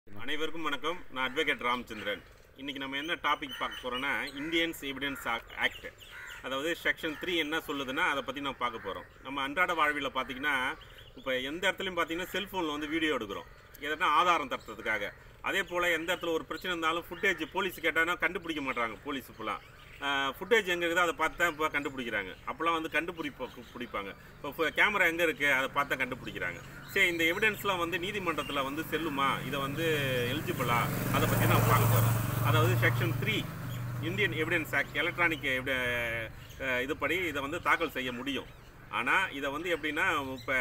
அனைவருக்கும் வணக்கம் நான் அட்வொகேட் ராமச்சந்திரன் இன்னைக்கு நம்ம என்ன டாபிக் பார்க்க போறோம்னா இந்தியன்ஸ் எவிடன்ஸ் ஆக்ட் அதாவது செக்ஷன் த்ரீ என்ன சொல்லுதுன்னா அதை பற்றி நம்ம பார்க்க போகிறோம் நம்ம அன்றாட வாழ்வில் பார்த்தீங்கன்னா இப்போ எந்த இடத்துலையும் பார்த்தீங்கன்னா செல்ஃபோனில் வந்து வீடியோ எடுக்கிறோம் எதனா ஆதாரம் தட்டுறதுக்காக அதே போல் எந்த இடத்துல ஒரு பிரச்சனை இருந்தாலும் ஃபுட்டேஜ் போலீஸ் கேட்டாங்கன்னா கண்டுபிடிக்க மாட்டாங்க போலீஸ் இப்போலாம் ஃபுட்டேஜ் எங்கே இருக்குதோ அதை பார்த்து தான் இப்போ கண்டுபிடிக்கிறாங்க அப்போல்லாம் வந்து கண்டுபிடிப்ப பிடிப்பாங்க இப்போ கேமரா எங்கே இருக்குது அதை பார்த்து தான் கண்டுபிடிக்கிறாங்க சரி இந்த எவிடன்ஸ்லாம் வந்து நீதிமன்றத்தில் வந்து செல்லுமா இதை வந்து எலிஜிபிளா அதை பற்றி நான் பார்க்க போகிறோம் அதாவது section three Indian evidence act electronic இதுபடி இதை வந்து தாக்கல் செய்ய முடியும் ஆனால் இதை வந்து எப்படின்னா இப்போ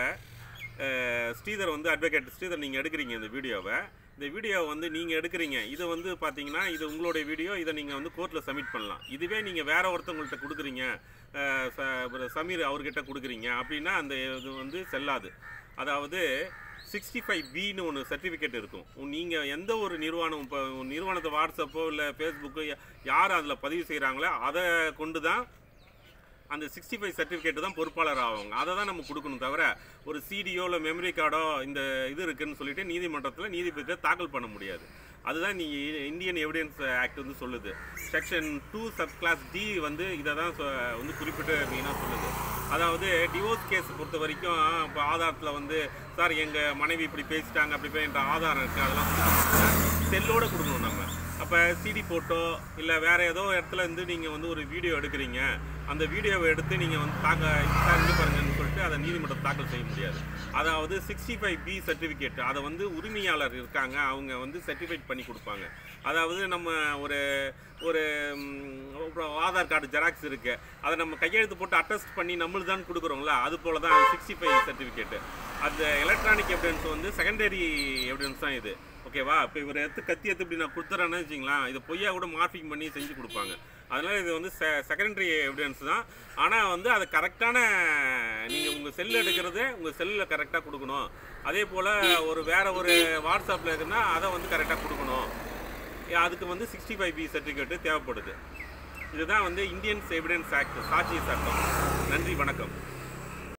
ஸ்ரீதர் வந்து அட்வொகேட் ஸ்ரீதர் நீங்கள் எடுக்கிறீங்க இந்த வீடியோவை இந்த வீடியோவை வந்து நீங்கள் எடுக்கிறீங்க இது வந்து பார்த்தீங்கன்னா இது உங்களுடைய வீடியோ இதை நீங்கள் வந்து கோர்ட்டில் சப்மிட் பண்ணலாம் இதுவே நீங்கள் வேற ஒருத்தவங்கள்ட்ட கொடுக்குறீங்க அஹ், ச- ஒரு சமீர் அவர்கிட்ட கொடுக்குறீங்க அப்படின்னா அந்த இது வந்து செல்லாது அதாவது சிக்ஸ்டி ஃபைவ் பின்னு ஒன்று சர்டிஃபிகேட் இருக்கும் நீங்கள் எந்த ஒரு நிறுவனம் இப்போ நிறுவனத்தை வாட்ஸ்அப்போ இல்லை ஃபேஸ்புக்கோ யார் அதில் பதிவு செய்கிறாங்களோ அதை கொண்டு தான் அந்த சிக்ஸ்டி ஃபைவ் சர்டிஃபிகேட் தான் பொறுப்பாளர் ஆவாங்க அதை தான் நம்ம கொடுக்கணும் தவிர ஒரு சிடியோ இல்லை மெமரி கார்டோ இந்த இது இருக்குன்னு சொல்லிட்டு நீதிமன்றத்தில் நீதிபதியை தாக்கல் பண்ண முடியாது அதுதான் நீ இந்தியன் எவிடன்ஸ் ஆக்ட் வந்து சொல்லுது section two sub clause D வந்து இதை தான் சொ- வந்து குறிப்பிட்டு மெயினாக சொல்லுது அதாவது டிவோர்ஸ் கேஸ் பொறுத்த வரைக்கும் இப்போ ஆதாரத்தில் வந்து சார் எங்கள் மனைவி இப்படி பேசிட்டாங்க அப்படி போயின்ற ஆதாரம் இருக்குது அதெல்லாம் செல்லோட கொடுக்கணும் நம்ம அப்போ சிடி போட்டோ இல்லை வேறு ஏதோ இடத்துல இருந்து நீங்கள் வந்து ஒரு வீடியோ எடுக்கிறீங்க அந்த வீடியோவை எடுத்து நீங்கள் வந்து தாக்க சார் இங்கே பாருங்கன்னு சொல்லிட்டு அதை நீதிமன்றம் தாக்கல் செய்ய முடியாது அதாவது சிக்ஸ்டி ஃபைவ் பி சர்டிஃபிகேட் அதை வந்து உரிமையாளர் இருக்காங்க அவங்க வந்து சர்டிஃபைட் பண்ணி கொடுப்பாங்க அதாவது நம்ம ஒரு ஒரு ம், ஒரு ஆதார் கார்டு ஜெராக்ஸ் இருக்கு அதை நம்ம கையெழுத்து போட்டு அட்டஸ்ட் பண்ணி நம்மளுக்கு தான் கொடுக்குறோங்களா அது போல தான் சிக்ஸ்டி ஃபைவ் சர்டிஃபிகேட் அந்த எலக்ட்ரானிக் எவிடன்ஸ் வந்து செகண்டரி எவிடன்ஸ் தான் இது ஓகேவா இப்போ இவர் எடுத்து கத்தி எடுத்து இப்படி நான் கொடுத்துறேன்னு வச்சிங்களேன் இதை பொய்யா கூட மார்பிங் பண்ணி செஞ்சு கொடுப்பாங்க அதனால இது வந்து செகண்டரி எவிடன்ஸ் தான் ஆனால் வந்து அது கரெக்டான நீங்கள் உங்கள் செல் எடுக்கிறது உங்கள் செல்லில் கரெக்டாக கொடுக்கணும் அதே போல் ஒரு வேற ஒரு வாட்ஸ்அப்பில் இருக்குன்னா அதை வந்து கரெக்டாக கொடுக்கணும் அதுக்கு வந்து சிக்ஸ்டி ஃபைவ் பி சர்டிஃபிகேட்டு தேவைப்படுது இதுதான் வந்து இந்தியன்ஸ் எவிடன்ஸ் ஆக்ட் சாட்சி சட்டம் நன்றி வணக்கம்